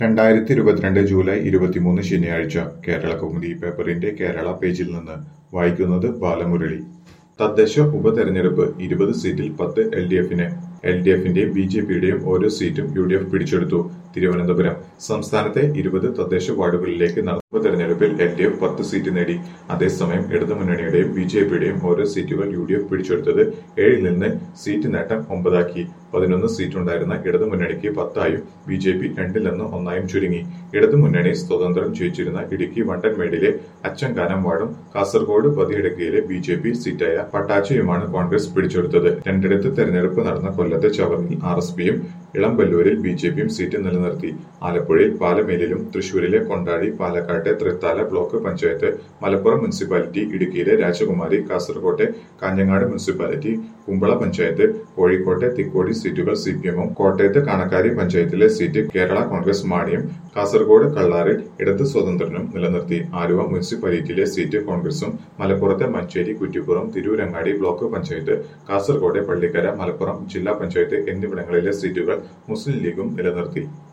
രണ്ടായിരത്തി ഇരുപത്തിരണ്ട് ജൂലൈ ഇരുപത്തിമൂന്ന് ശനിയാഴ്ച കേരള കൗമുദി പേപ്പറിന്റെ കേരള പേജിൽ നിന്ന് വായിക്കുന്നത് ബാലമുരളി തദ്ദേശ ഉപതെരഞ്ഞെടുപ്പ് ഇരുപത് സീറ്റിൽ പത്ത് എൽ ഡി എഫിന് എൽ ഡി എഫിന്റെയും ബി ജെ പിയുടെയും ഓരോ സീറ്റും യു ഡി എഫ് പിടിച്ചെടുത്തു തിരുവനന്തപുരം സംസ്ഥാനത്തെ ഇരുപത് തദ്ദേശ വാർഡുകളിലേക്ക് നടന്ന ഉപതെരഞ്ഞെടുപ്പിൽ എൽ ഡി എഫ് പത്ത് സീറ്റ് നേടി അതേസമയം ഇടതുമുന്നണിയുടെയും ബി ജെ പിയുടെയും ഓരോ സീറ്റുകൾ യു ഡി എഫ് പിടിച്ചെടുത്തത് ഏഴിൽ നിന്ന് സീറ്റ് നേട്ടം ഒമ്പതാക്കി പതിനൊന്ന് സീറ്റുണ്ടായിരുന്ന ഇടതുമുന്നണിക്ക് പത്തായും ബി ജെ പി രണ്ടിൽ നിന്ന് ഒന്നായും ചുരുങ്ങി ഇടതുമുന്നണി സ്വതന്ത്രം ജയിച്ചിരുന്ന ഇടുക്കി വണ്ടൻമേടിലെ അച്ചങ്കാനം വാർഡും കാസർഗോഡ് പതിയിടക്കയിലെ ബി ജെ പി സീറ്റായ പട്ടാച്ചയുമാണ് കോൺഗ്രസ് പിടിച്ചെടുത്തത് രണ്ടിടത്ത് തെരഞ്ഞെടുപ്പ് നടന്ന കൊല്ലത്തെ ചവറിൽ ആർ എസ് പിയും ഇളമ്പല്ലൂരിൽ ബി ജെ പിയും സീറ്റ് നിലനിർത്തി ആലപ്പുഴയിൽ പാലമേലിലും തൃശൂരിലെ കൊണ്ടാടി പാലക്കാട്ടെ തൃത്താല ബ്ലോക്ക് പഞ്ചായത്ത് മലപ്പുറം മുനിസിപ്പാലിറ്റി ഇടുക്കിയിലെ രാജകുമാരി കാസർകോട്ടെ കാഞ്ഞങ്ങാട് മുനിസിപ്പാലിറ്റി കുമ്പള പഞ്ചായത്ത് കോഴിക്കോട്ടെ തിക്കോടി സീറ്റുകൾ സി പി എമ്മും കോട്ടയത്ത് കാണക്കാരി പഞ്ചായത്തിലെ സീറ്റ് കേരള കോൺഗ്രസ് മാണിയും കാസർഗോഡ് കള്ളാറിൽ ഇടത് സ്വതന്ത്രനും നിലനിർത്തി ആലുവ മുനിസിപ്പാലിറ്റിയിലെ സീറ്റ് കോൺഗ്രസും മലപ്പുറത്തെ മഞ്ചേരി കുറ്റിപ്പുറം തിരൂരങ്ങാടി ബ്ലോക്ക് പഞ്ചായത്ത് കാസർഗോഡ് പള്ളിക്കര മലപ്പുറം ജില്ലാ പഞ്ചായത്ത് എന്നിവിടങ്ങളിലെ സീറ്റുകൾ മുസ്ലിം ലീഗും നിലനിർത്തി